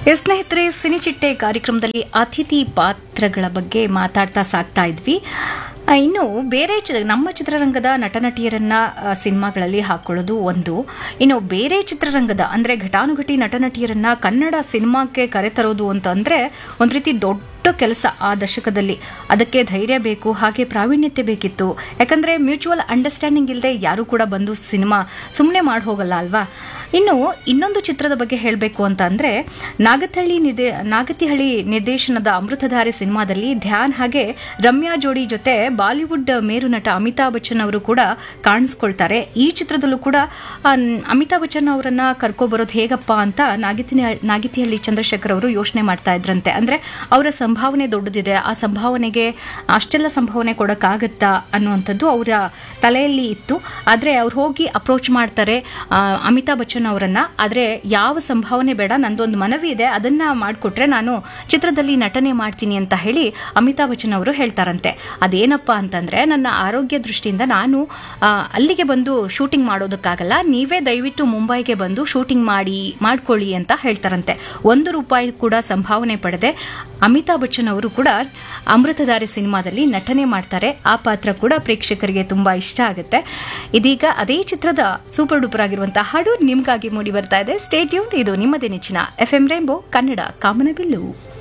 S ಸ್ನೇಹಿತರೆ ಸಿನಿಚಿಟ್ಟೆ ಕಾರ್ಯಕ್ರಮದಲ್ಲಿ ಅತಿಥಿ ಪಾತ್ರಗಳ ಬಗ್ಗೆ ಮಾತಾಡ್ತಾ ಸಾಕ್ತಾ ಇದ್ವಿ ಆ, ಇನ್ನು ಬೇರೆ ಚಿ ನಮ್ಮ ಚಿತ್ರರಂಗದ ನಟನಟಿಯರನ್ನ ಆ, ಸಿನಿಮಾಗಳಲ್ಲಿ ಹಾಕೊಳ್ಳೋದು ಒಂದು ಇನ್ನು ಬೇರೆ ಚಿತ್ರರಂಗದ ಅಂದ್ರೆ ಘಟಾನುಘಟಿ ನಟನಟಿಯರನ್ನ ಕನ್ನಡ ಸಿನಿಮಾಕ್ಕೆ ಕರೆತರೋದು ಅಂತ ಅಂದ್ರೆ ಒಂದ್ ರೀತಿ ದೊಡ್ಡ ಕೆಲಸ ಆ ದಶಕದಲ್ಲಿ ಅದಕ್ಕೆ ಧೈರ್ಯ ಬೇಕು ಹಾಗೆ ಪ್ರಾವೀಣ್ಯತೆ ಬೇಕಿತ್ತು ಯಾಕಂದ್ರೆ ಮ್ಯೂಚುವಲ್ ಅಂಡರ್ಸ್ಟ್ಯಾಂಡಿಂಗ್ ಇಲ್ಲದೆ ಯಾರು ಕೂಡ ಬಂದು ಸಿನಿಮಾ ಸುಮ್ಮನೆ ಮಾಡಿ ಹೋಗಲ್ಲ ಅಲ್ವಾ ಇನ್ನು ಇನ್ನೊಂದು ಚಿತ್ರದ ಬಗ್ಗೆ ಹೇಳಬೇಕು ಅಂತ ಅಂದ್ರೆ ನಾಗತಹಳ್ಳಿ ನಿರ್ದೇ ನಾಗತಿಹಳ್ಳಿ ನಿರ್ದೇಶನದ ಅಮೃತಧಾರೆ ಸಿನಿಮಾದಲ್ಲಿ ಧ್ಯಾನ್ ಹಾಗೆ ರಮ್ಯಾ ಜೋಡಿ ಜೊತೆ ಬಾಲಿವುಡ್ ಮೇರು ನಟ ಅಮಿತಾಬ್ ಬಚ್ಚನ್ ಅವರು ಕೂಡ ಕಾಣಿಸ್ಕೊಳ್ತಾರೆ ಈ ಚಿತ್ರದಲ್ಲೂ ಕೂಡ ಆ, ಅಮಿತಾಬ್ ಬಚ್ಚನ್ ಅವರನ್ನ ಕರ್ಕೊಬರೋದು ಹೇಗಪ್ಪ ಅಂತ ನಾಗಿತಿನ ನಾಗಿತಿಹಳ್ಳಿ ಚಂದ್ರಶೇಖರ್ ಅವರು ಯೋಚನೆ ಮಾಡ್ತಾ ಇದ್ರಂತೆ ಅಂದ್ರೆ ಅವರ ಸಂಭಾವನೆ ದೊಡ್ಡದಿದೆ ಆ ಸಂಭಾವನೆಗೆ ಅಷ್ಟೆಲ್ಲ ಸಂಭಾವನೆ ಕೊಡಕ್ಕಾಗತ್ತಾ ಅನ್ನುವಂಥದ್ದು ಅವರ ತಲೆಯಲ್ಲಿ ಇತ್ತು ಆದ್ರೆ ಅವ್ರು ಹೋಗಿ ಅಪ್ರೋಚ್ ಮಾಡ್ತಾರೆ ಆ, ಅಮಿತಾಬ್ ಬಚ್ಚನ್ ಅವರನ್ನ ಆದ್ರೆ ಯಾವ ಸಂಭಾವನೆ ಬೇಡ ನಂದೊಂದು ಮನವಿ ಇದೆ ಅದನ್ನ ಮಾಡಿಕೊಟ್ರೆ ನಾನು ಚಿತ್ರದಲ್ಲಿ ನಟನೆ ಮಾಡ್ತೀನಿ ಅಂತ ಹೇಳಿ ಅಮಿತಾಬ್ ಬಚ್ಚನ್ ಅವರು ಹೇಳ್ತಾರಂತೆ ಅದೇನಪ್ಪ ಅಂತಂದ್ರೆ ನನ್ನ ಆರೋಗ್ಯ ದೃಷ್ಟಿಯಿಂದ ನಾನು ಆ, ಅಲ್ಲಿಗೆ ಬಂದು ಶೂಟಿಂಗ್ ಮಾಡೋದಕ್ಕಾಗಲ್ಲ ನೀವೇ ದಯವಿಟ್ಟು ಮುಂಬೈಗೆ ಬಂದು ಶೂಟಿಂಗ್ ಮಾಡಿ ಮಾಡ್ಕೊಳ್ಳಿ ಅಂತ ಹೇಳ್ತಾರಂತೆ ಒಂದು ರೂಪಾಯಿ ಕೂಡ ಸಂಭಾವನೆ ಪಡೆದೆ ಅಮಿತಾಬ್ ಬಚ್ಚನ್ ಅವರು ಕೂಡ ಅಮೃತಧಾರೆ ಸಿನಿಮಾದಲ್ಲಿ ನಟನೆ ಮಾಡ್ತಾರೆ ಆ ಪಾತ್ರ ಕೂಡ ಪ್ರೇಕ್ಷಕರಿಗೆ ತುಂಬಾ ಇಷ್ಟ ಆಗುತ್ತೆ ಇದೀಗ ಅದೇ ಚಿತ್ರದ ಸೂಪರ್ ಡೂಪರ್ ಆಗಿರುವಂತಹ ಹಾಡು ನಿಮ್ಗಾಗಿ ಮೂಡಿ ಬರ್ತಾ ಇದೆ ಸ್ಟೇಟ್ಯೂನ್ ಇದು ನಿಮ್ಮದೇ ನೆಚ್ಚಿನ ಎಫ್ ಎಂ ರೇಂಬೋ ಕನ್ನಡ ಕಾಮನಬಿಲ್ಲು